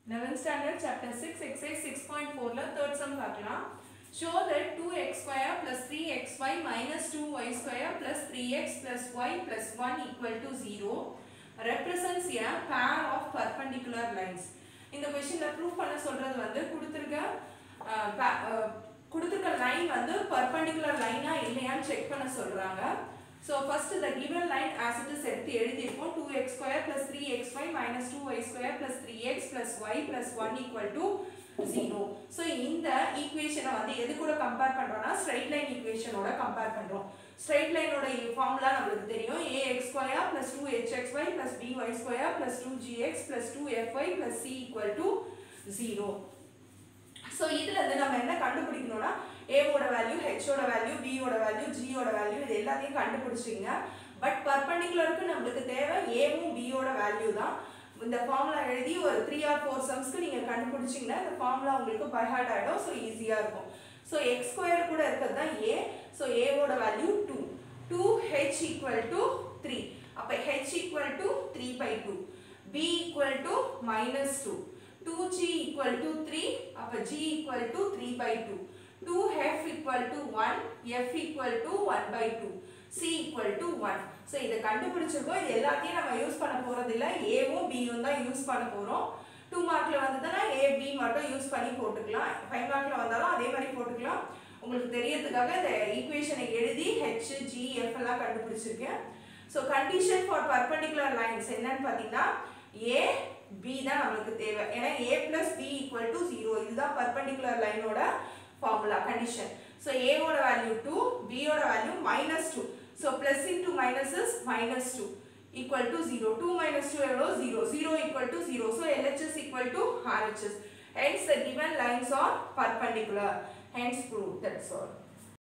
11th standard chapter 6 exercise 6.4 ல third sum பார்க்கலாம் show that 2x square plus 3xy minus 2y square plus 3x plus y plus 1 equal to 0 represents a pair of perpendicular lines இந்த கொஸ்டின்ல proof பண்ண சொல்றது வந்து கொடுத்துருக்க அஹ், pa- அஹ், கொடுத்துருக்க line வந்து பர்பண்டிகுலர் லைனா இல்லையான்னு செக் பண்ண சொல்றாங்க so first the given line as it is எடுத்து எழுதியிருக்கோம் two x square plus three x y minus two y square plus three x plus y plus one equal to zero so இந்த ஈக்குவேஷனை வந்து எது கூட compare பண்ணுறோம்னா straight line ஈக்குவேஷனோட compare பண்ணுறோம் ஸ்ட்ரைட் லைனோட ஃபார்முலா நம்மளுக்கு தெரியும் a x square plus two h x y plus b y square plus two g x plus two f y plus c equal to zero so இதுல இருந்து நம்ம என்ன கண்டுபிடிக்கணும்னா ஏவோட வேல்யூ ஹெச்சோட வேல்யூ பியோட வேல்யூ ஜியோட வேல்யூ இது எல்லாத்தையும் கண்டுபிடிச்சிங்க பட் பர்பண்டிகுலருக்கு நம்மளுக்கு தேவை ஏவும் பியோட வேல்யூ தான் இந்த ஃபார்முலா எழுதி ஒரு த்ரீ ஆர் ஃபோர் சம்ஸ்க்கு நீங்கள் கண்டுபிடிச்சிங்கன்னா இந்த ஃபார்முலா உங்களுக்கு பைஹார்ட் ஆகிடும் ஸோ ஈஸியாக இருக்கும் ஸோ எக்ஸ் ஸ்கொயர் கூட இருக்கிறது தான் ஏ ஸோ ஏவோட value two two h equal to three அப்போ h equal to three by two b equal to minus two 2g equal to 3 அப்ப g equal to 3 by 2 2f equal to 1 f equal to 1 by 2 c equal to 1 so இதை கண்டுபிடிச்சிருக்கோம் இது எல்லாத்தையும் நம்ம use பண்ண போறது இல்ல ஏவும் பியும் தான் யூஸ் பண்ண போறோம் டூ மார்க்ல வந்ததுன்னா ஏ பி மட்டும் யூஸ் பண்ணி போட்டுக்கலாம் ஃபைவ் மார்க்ல வந்தாலும் அதே மாதிரி போட்டுக்கலாம் உங்களுக்கு தெரியறதுக்காக இந்த ஈக்குவேஷனை எழுதி ஹெச் ஜி எஃப் எல்லாம் கண்டுபிடிச்சிருக்கேன் so condition for perpendicular lines என்னன்னு பார்த்தீங்கன்னா ஏ பி தான் நம்மளுக்கு தேவை ஏன்னா a plus b equal to zero இதுதான் பர்பண்டிகுலர் லைனோட ஃபார்முலா கண்டிஷன் ஸோ ஏவோட வேல்யூ டூ பியோட value minus two so plus into minus is minus two equal to zero two minus two எவ்வளோ zero zero equal to zero so LHS equal to RHS hence the given lines are perpendicular hence proved that's all